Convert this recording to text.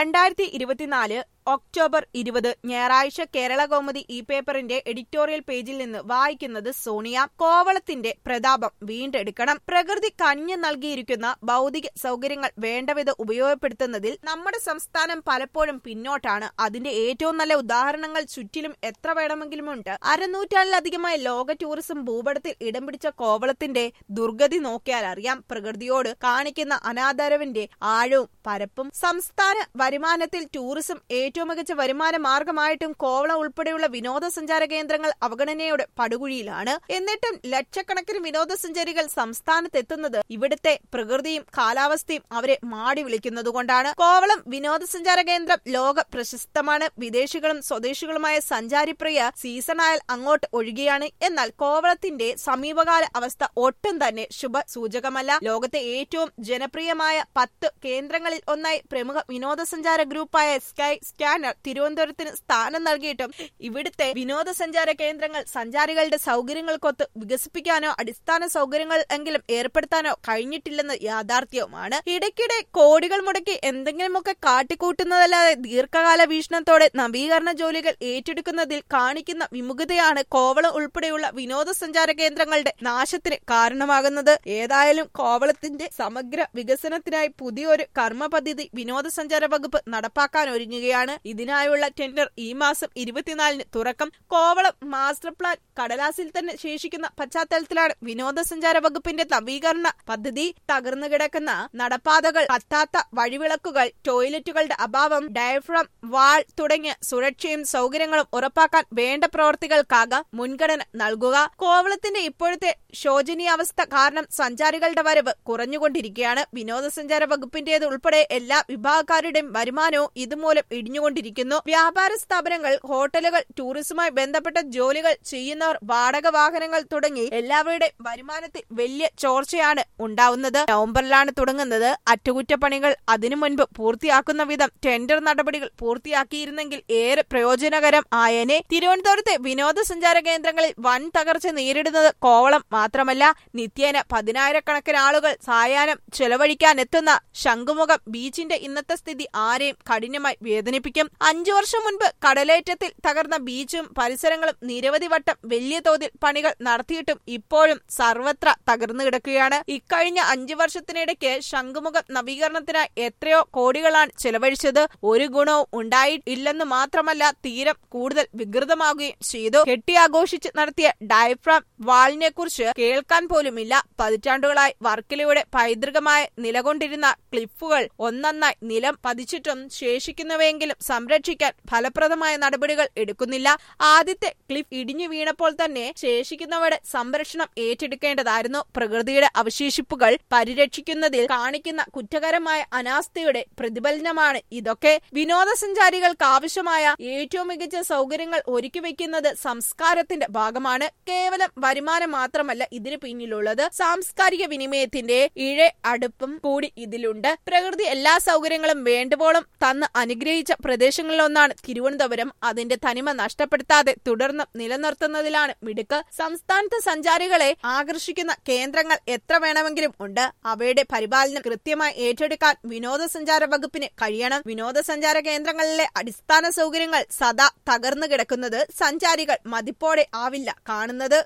രണ്ടായിരത്തി ഇരുപത്തിനാല് ഒക്ടോബർ ഇരുപത് ഞായറാഴ്ച കേരള കൗമുദി ഈ പേപ്പറിന്റെ എഡിറ്റോറിയൽ പേജിൽ നിന്ന് വായിക്കുന്നത് സോണിയ കോവളത്തിന്റെ പ്രതാപം വീണ്ടെടുക്കണം പ്രകൃതി കനിഞ്ഞു നൽകിയിരിക്കുന്ന ഭൗതിക സൗകര്യങ്ങൾ വേണ്ടവിധ ഉപയോഗപ്പെടുത്തുന്നതിൽ നമ്മുടെ സംസ്ഥാനം പലപ്പോഴും പിന്നോട്ടാണ് അതിന്റെ ഏറ്റവും നല്ല ഉദാഹരണങ്ങൾ ചുറ്റിലും എത്ര വേണമെങ്കിലുമുണ്ട് അരനൂറ്റാണ്ടിലധികമായി ലോക ടൂറിസം ഭൂപടത്തിൽ ഇടം പിടിച്ച കോവളത്തിന്റെ ദുർഗതി നോക്കിയാൽ അറിയാം പ്രകൃതിയോട് കാണിക്കുന്ന അനാദരവിന്റെ ആഴവും പരപ്പും സംസ്ഥാന വരുമാനത്തിൽ ടൂറിസം ഏറ്റവും മികച്ച വരുമാന മാർഗമായിട്ടും കോവളം ഉൾപ്പെടെയുള്ള വിനോദസഞ്ചാര കേന്ദ്രങ്ങൾ അവഗണനയുടെ പടുകുഴിയിലാണ് എന്നിട്ടും ലക്ഷക്കണക്കിന് വിനോദസഞ്ചാരികൾ സംസ്ഥാനത്തെത്തുന്നത് ഇവിടുത്തെ പ്രകൃതിയും കാലാവസ്ഥയും അവരെ മാടി വിളിക്കുന്നതുകൊണ്ടാണ് കോവളം വിനോദസഞ്ചാര കേന്ദ്രം ലോക പ്രശസ്തമാണ് വിദേശികളും സ്വദേശികളുമായ സഞ്ചാരിപ്രിയ സീസണായാൽ അങ്ങോട്ട് ഒഴുകിയാണ് എന്നാൽ കോവളത്തിന്റെ സമീപകാല അവസ്ഥ ഒട്ടും തന്നെ ശുഭ സൂചകമല്ല ലോകത്തെ ഏറ്റവും ജനപ്രിയമായ പത്ത് കേന്ദ്രങ്ങളിൽ ഒന്നായി പ്രമുഖ വിനോദസഞ്ചാര ഗ്രൂപ്പായ സ്കൈ സ്കാനർ തിരുവനന്തപുരത്തിന് സ്ഥാനം നൽകിയിട്ടും ഇവിടുത്തെ വിനോദസഞ്ചാര കേന്ദ്രങ്ങൾ സഞ്ചാരികളുടെ സൗകര്യങ്ങൾക്കൊത്ത് വികസിപ്പിക്കാനോ അടിസ്ഥാന സൗകര്യങ്ങൾ എങ്കിലും ഏർപ്പെടുത്താനോ കഴിഞ്ഞിട്ടില്ലെന്ന് യാഥാർത്ഥ്യവുമാണ് ഇടയ്ക്കിടെ കോടികൾ മുടക്കി എന്തെങ്കിലുമൊക്കെ കാട്ടിക്കൂട്ടുന്നതല്ലാതെ ദീർഘകാല വീക്ഷണത്തോടെ നവീകരണ ജോലികൾ ഏറ്റെടുക്കുന്നതിൽ കാണിക്കുന്ന വിമുഖതയാണ് കോവളം ഉൾപ്പെടെയുള്ള വിനോദസഞ്ചാര കേന്ദ്രങ്ങളുടെ നാശത്തിന് കാരണമാകുന്നത് ഏതായാലും കോവളത്തിന്റെ സമഗ്ര വികസനത്തിനായി പുതിയൊരു കർമ്മ പദ്ധതി വിനോദസഞ്ചാര വകുപ്പ് നടപ്പാക്കാൻ ഒരുങ്ങുകയാണ് ഇതിനായുള്ള ടെൻഡർ ഈ മാസം ഇരുപത്തിനാലിന് തുറക്കും കോവളം മാസ്റ്റർ പ്ലാൻ കടലാസിൽ തന്നെ ശേഷിക്കുന്ന പശ്ചാത്തലത്തിലാണ് വിനോദസഞ്ചാര വകുപ്പിന്റെ നവീകരണ പദ്ധതി തകർന്നു കിടക്കുന്ന നടപ്പാതകൾ കത്താത്ത വഴിവിളക്കുകൾ ടോയ്ലറ്റുകളുടെ അഭാവം ഡയഫ്രം വാൾ തുടങ്ങിയ സുരക്ഷയും സൗകര്യങ്ങളും ഉറപ്പാക്കാൻ വേണ്ട പ്രവർത്തികൾക്കാകാം മുൻഗണന നൽകുക കോവളത്തിന്റെ ഇപ്പോഴത്തെ ശോചനീയാവസ്ഥ കാരണം സഞ്ചാരികളുടെ വരവ് കുറഞ്ഞുകൊണ്ടിരിക്കുകയാണ് വിനോദസഞ്ചാര വകുപ്പിന്റേത് ഉൾപ്പെടെ എല്ലാ വിഭാഗക്കാരുടെയും വരുമാനവും ഇതുമൂലം ഇടിഞ്ഞുകൊണ്ടിരിക്കുന്നു വ്യാപാര സ്ഥാപനങ്ങൾ ഹോട്ടലുകൾ ടൂറിസവുമായി ബന്ധപ്പെട്ട ജോലികൾ ചെയ്യുന്നവർ വാടക വാഹനങ്ങൾ തുടങ്ങി എല്ലാവരുടെയും വരുമാനത്തിൽ വലിയ ചോർച്ചയാണ് ഉണ്ടാവുന്നത് നവംബറിലാണ് തുടങ്ങുന്നത് അറ്റകുറ്റപ്പണികൾ അതിനു മുൻപ് പൂർത്തിയാക്കുന്ന വിധം ടെൻഡർ നടപടികൾ പൂർത്തിയാക്കിയിരുന്നെങ്കിൽ ഏറെ പ്രയോജനകരം ആയേനെ തിരുവനന്തപുരത്തെ വിനോദസഞ്ചാര കേന്ദ്രങ്ങളിൽ വൻ തകർച്ച നേരിടുന്നത് കോവളം മാത്രമല്ല നിത്യേന പതിനായിരക്കണക്കിന് ആളുകൾ സായാഹ്നം ചെലവഴിക്കാനെത്തുന്ന ശംഖുമുഖം ബീച്ചിന്റെ ഇന്നത്തെ സ്ഥിതി ആരെയും കഠിനമായി വേദനിപ്പിക്കും അഞ്ചു വർഷം മുൻപ് കടലേറ്റത്തിൽ തകർന്ന ബീച്ചും പരിസരങ്ങളും നിരവധി വട്ടം വലിയ തോതിൽ പണികൾ നടത്തിയിട്ടും ഇപ്പോഴും സർവത്ര തകർന്നു കിടക്കുകയാണ് ഇക്കഴിഞ്ഞ അഞ്ചു വർഷത്തിനിടയ്ക്ക് ശംഖുമുഖം നവീകരണത്തിനായി എത്രയോ കോടികളാണ് ചെലവഴിച്ചത് ഒരു ഗുണവും ഉണ്ടായിട്ടില്ലെന്ന് മാത്രമല്ല തീരം കൂടുതൽ വികൃതമാകുകയും ചെയ്തു കെട്ടിയാഘോഷിച്ച് നടത്തിയ ഡയഫ്രാം വാളിനെ കുറിച്ച് കേൾക്കാൻ പോലുമില്ല പതിറ്റാണ്ടുകളായി വർക്കിലയുടെ പൈതൃകമായ നിലകൊണ്ടിരുന്ന ക്ലിഫുകൾ ഒന്നൊന്നായി നിലം പതിച്ചിട്ടും ശേഷിക്കുന്നവയെങ്കിലും സംരക്ഷിക്കാൻ ഫലപ്രദമായ നടപടികൾ എടുക്കുന്നില്ല ആദ്യത്തെ ക്ലിഫ് ഇടിഞ്ഞു വീണപ്പോൾ തന്നെ ശേഷിക്കുന്നവയുടെ സംരക്ഷണം ഏറ്റെടുക്കേണ്ടതായിരുന്നു പ്രകൃതിയുടെ അവശേഷിപ്പുകൾ പരിരക്ഷിക്കുന്നതിൽ കാണിക്കുന്ന കുറ്റകരമായ അനാസ്ഥയുടെ പ്രതിഫലനമാണ് ഇതൊക്കെ വിനോദസഞ്ചാരികൾക്ക് ആവശ്യമായ ഏറ്റവും മികച്ച സൗകര്യങ്ങൾ ഒരുക്കി വെക്കുന്നത് സംസ്കാരത്തിന്റെ ഭാഗമാണ് കേവലം വരുമാനം മാത്രമല്ല ഇതിന് പിന്നിലുള്ളത് സാംസ്കാരിക വിനിമയത്തിന്റെ ഇഴ അടുപ്പും കൂടി ഇതിലുണ്ട് പ്രകൃതി എല്ലാ സൗകര്യങ്ങളും വേണ്ടുവോളം തന്ന് അനുഗ്രഹിച്ച പ്രദേശങ്ങളിലൊന്നാണ് തിരുവനന്തപുരം അതിന്റെ തനിമ നഷ്ടപ്പെടുത്താതെ തുടർന്ന് നിലനിർത്തുന്നതിലാണ് മിടുക്ക് സംസ്ഥാനത്ത് സഞ്ചാരികളെ ആകർഷിക്കുന്ന കേന്ദ്രങ്ങൾ എത്ര വേണമെങ്കിലും ഉണ്ട് അവയുടെ പരിപാലനം കൃത്യമായി ഏറ്റെടുക്കാൻ വിനോദസഞ്ചാര വകുപ്പിന് കഴിയണം വിനോദസഞ്ചാര കേന്ദ്രങ്ങളിലെ അടിസ്ഥാന സൗകര്യങ്ങൾ സദാ തകർന്നു കിടക്കുന്നത് സഞ്ചാരികൾ മതിപ്പോടെ ആവില്ല കാണുന്നത്